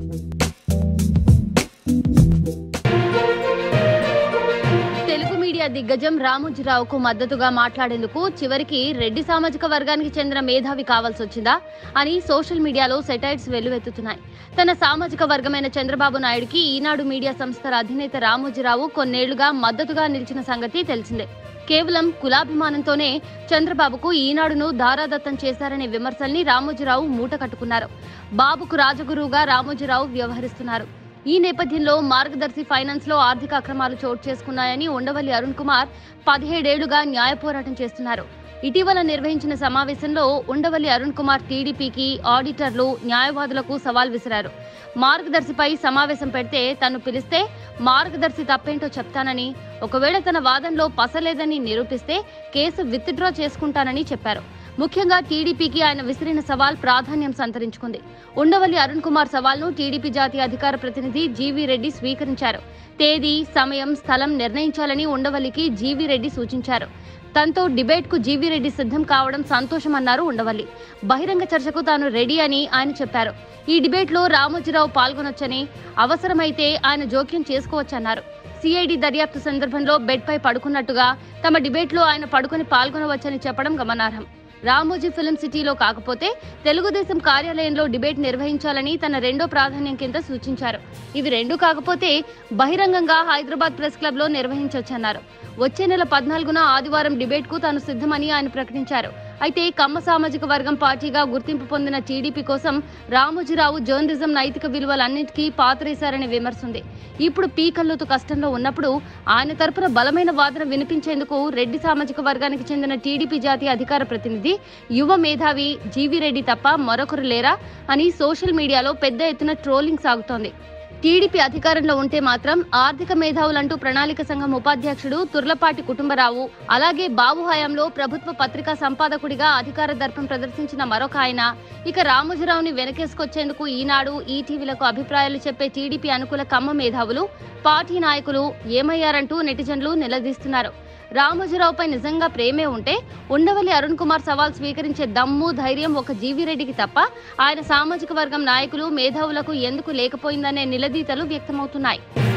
Telugu media దిగ్గజం రామోజీరావుకు మద్దతుగా మాట్లాడేందుకు చివరికి రెడ్డి సామాజిక వర్గానికి చెందిన మేధావి కావాల్సి వచ్చిందా అని సోషల్ మీడియాలో సెటైర్స్ వెల్లువెత్తుతున్నాయి తన సామాజిక వర్గమైన చంద్రబాబు నాయుడుకి ఈనాడు మీడియా సంస్థల అధినేత రామోజీరావు కొన్నేళ్లుగా మద్దతుగా నిలిచిన సంగతి తెలిసిందే కేవలం కులాభిమానంతోనే చంద్రబాబుకు ఈనాడును దారాదత్తం చేశారనే విమర్శల్ని రామోజీరావు మూట కట్టుకున్నారు బాబుకు రాజగురువుగా రామోజీరావు వ్యవహరిస్తున్నారు ఈ నేపథ్యంలో మార్గదర్శి ఫైనాన్స్ లో ఆర్థిక అక్రమాలు చోటు చేసుకున్నాయని ఉండవల్లి అరుణ్ కుమార్ పదిహేడేళ్లుగా న్యాయ పోరాటం చేస్తున్నారు ఇటీవల నిర్వహించిన సమావేశంలో ఉండవల్లి అరుణ్ కుమార్ టీడీపీకి ఆడిటర్లు న్యాయవాదులకు సవాల్ విసిరారు మార్గదర్శిపై సమావేశం పెడితే తను పిలిస్తే మార్గదర్శి తప్పేంటో చెప్తానని ఒకవేళ తన వాదనలో పసలేదని నిరూపిస్తే కేసు విత్డ్రా చేసుకుంటానని చెప్పారు ముఖ్యంగా టీడీపీకి ఆయన విసిరిన సవాల్ ప్రాధాన్యం సంతరించుకుంది ఉండవల్లి అరుణ్ కుమార్ సవాల్ను టీడీపీ జాతీయ అధికార ప్రతినిధి జీవీ రెడ్డి స్వీకరించారు తేదీ సమయం స్థలం నిర్ణయించాలని ఉండవల్లికి జీవీ రెడ్డి సూచించారు తనతో డిబేట్కు జీవీ రెడ్డి సిద్ధం కావడం సంతోషమన్నారు ఉండవల్లి బహిరంగ చర్చకు తాను రెడీ అని ఆయన చెప్పారు ఈ డిబేట్లో రామోజీరావు పాల్గొనొచ్చని అవసరమైతే ఆయన జోక్యం చేసుకోవచ్చన్నారు సిఐడి దర్యాప్తు సందర్భంలో బెడ్పై పడుకున్నట్టుగా తమ డిబేట్లో ఆయన పడుకొని పాల్గొనవచ్చని చెప్పడం గమనార్హం రామోజీ ఫిలిం సిటీలో కాకపోతే తెలుగుదేశం కార్యాలయంలో డిబేట్ నిర్వహించాలని తన రెండో ప్రాధాన్యం కింద సూచించారు ఇవి రెండు కాకపోతే బహిరంగంగా హైదరాబాద్ ప్రెస్ క్లబ్ లో నిర్వహించొచ్చన్నారు వచ్చే నెల పద్నాలుగున ఆదివారం డిబేట్ కు తాను సిద్ధమని ఆయన ప్రకటించారు అయితే కమ్మ సామాజిక వర్గం పార్టీగా గుర్తింపు పొందిన టీడీపీ కోసం రామోజీరావు జర్నలిజం నైతిక విలువలన్నింటికీ పాతరేశారనే విమర్శ ఉంది ఇప్పుడు పీకల్లుతు కష్టంలో ఉన్నప్పుడు ఆయన తరపున బలమైన వాదన వినిపించేందుకు రెడ్డి సామాజిక వర్గానికి చెందిన టీడీపీ జాతీయ అధికార ప్రతినిధి యువ మేధావి జీవీ రెడ్డి తప్ప మరొకరు లేరా అని సోషల్ మీడియాలో పెద్ద ఎత్తున ట్రోలింగ్ సాగుతోంది టీడీపీ అధికారంలో ఉంటే మాత్రం ఆర్థిక మేధావులంటూ ప్రణాళిక సంఘం ఉపాధ్యక్షుడు తుర్లపాటి కుటుంబరావు అలాగే బాబు హయాంలో ప్రభుత్వ పత్రికా సంపాదకుడిగా అధికార దర్పం ప్రదర్శించిన మరొక ఆయన ఇక రామోజీరావుని వెనకేసుకొచ్చేందుకు ఈనాడు ఈటీవీలకు అభిప్రాయాలు చెప్పే టీడీపీ అనుకూల కమ్మ మేధావులు పార్టీ నాయకులు ఏమయ్యారంటూ నెటిజన్లు నిలదీస్తున్నారు రామోజీరావుపై నిజంగా ప్రేమే ఉంటే ఉండవల్లి అరుణ్ కుమార్ సవాల్ స్వీకరించే దమ్ము ధైర్యం ఒక జీవీ రెడ్డికి తప్ప ఆయన సామాజిక వర్గం నాయకులు మేధావులకు ఎందుకు లేకపోయిందనే నిలదీతలు వ్యక్తమవుతున్నాయి